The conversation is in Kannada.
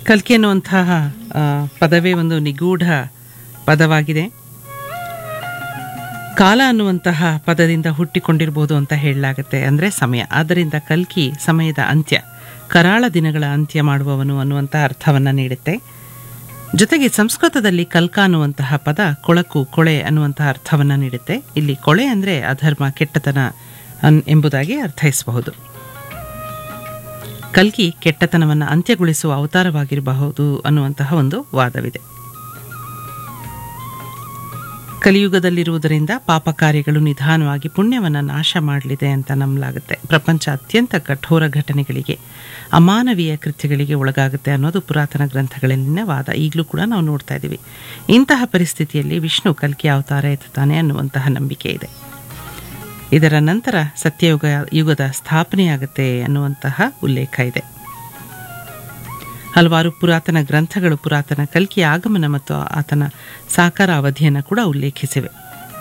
ಕಲ್ಕಿ ಅನ್ನುವಂತಹ ಆ, ಪದವೇ ಒಂದು ನಿಗೂಢ ಪದವಾಗಿದೆ ಕಾಲ ಅನ್ನುವಂತಹ ಪದದಿಂದ ಹುಟ್ಟಿಕೊಂಡಿರ್ಬೋದು ಅಂತ ಹೇಳಲಾಗುತ್ತೆ ಅಂದರೆ ಸಮಯ ಆದ್ದರಿಂದ ಕಲ್ಕಿ ಸಮಯದ ಅಂತ್ಯ ಕರಾಳ ದಿನಗಳ ಅಂತ್ಯ ಮಾಡುವವನು ಅನ್ನುವಂಥ ಅರ್ಥವನ್ನು ನೀಡುತ್ತೆ ಜೊತೆಗೆ ಸಂಸ್ಕೃತದಲ್ಲಿ ಕಲ್ಕ ಅನ್ನುವಂತಹ ಪದ ಕೊಳಕು ಕೊಳೆ ಅನ್ನುವಂತಹ ಅರ್ಥವನ್ನು ನೀಡುತ್ತೆ ಇಲ್ಲಿ ಕೊಳೆ ಅಂದರೆ ಅಧರ್ಮ ಕೆಟ್ಟತನ ಅನ್- ಎಂಬುದಾಗಿ ಅರ್ಥೈಸಬಹುದು ಕಲ್ಕಿ ಕೆಟ್ಟತನವನ್ನು ಅಂತ್ಯಗೊಳಿಸುವ ಅವತಾರವಾಗಿರಬಹುದು ಅನ್ನುವಂತಹ ಒಂದು ವಾದವಿದೆ ಕಲಿಯುಗದಲ್ಲಿರುವುದರಿಂದ ಪಾಪ ಕಾರ್ಯಗಳು ನಿಧಾನವಾಗಿ ಪುಣ್ಯವನ್ನು ನಾಶ ಮಾಡಲಿದೆ ಅಂತ ನಂಬಲಾಗುತ್ತೆ ಪ್ರಪಂಚ ಅತ್ಯಂತ ಕಠೋರ ಘಟನೆಗಳಿಗೆ ಅಮಾನವೀಯ ಕೃತ್ಯಗಳಿಗೆ ಒಳಗಾಗುತ್ತೆ ಅನ್ನೋದು ಪುರಾತನ ಗ್ರಂಥಗಳಲ್ಲಿನ ವಾದ ಈಗಲೂ ಕೂಡ ನಾವು ನೋಡ್ತಾ ಇದ್ದೀವಿ ಇಂತಹ ಪರಿಸ್ಥಿತಿಯಲ್ಲಿ ವಿಷ್ಣು ಕಲ್ಕಿ ಅವತಾರ ಎತ್ತುತ್ತಾನೆ ಅನ್ನುವಂತಹ ನಂಬಿಕೆ ಇದೆ ಇದರ ನಂತರ ಸತ್ಯಯುಗ ಯುಗದ ಸ್ಥಾಪನೆಯಾಗುತ್ತೆ ಅನ್ನುವಂತಹ ಉಲ್ಲೇಖ ಇದೆ ಹಲವಾರು ಪುರಾತನ ಗ್ರಂಥಗಳು ಪುರಾತನ ಕಲ್ಕಿಯ ಆಗಮನ ಮತ್ತು ಆತನ ಸಾಕಾರ ಅವಧಿಯನ್ನು ಕೂಡ ಉಲ್ಲೇಖಿಸಿವೆ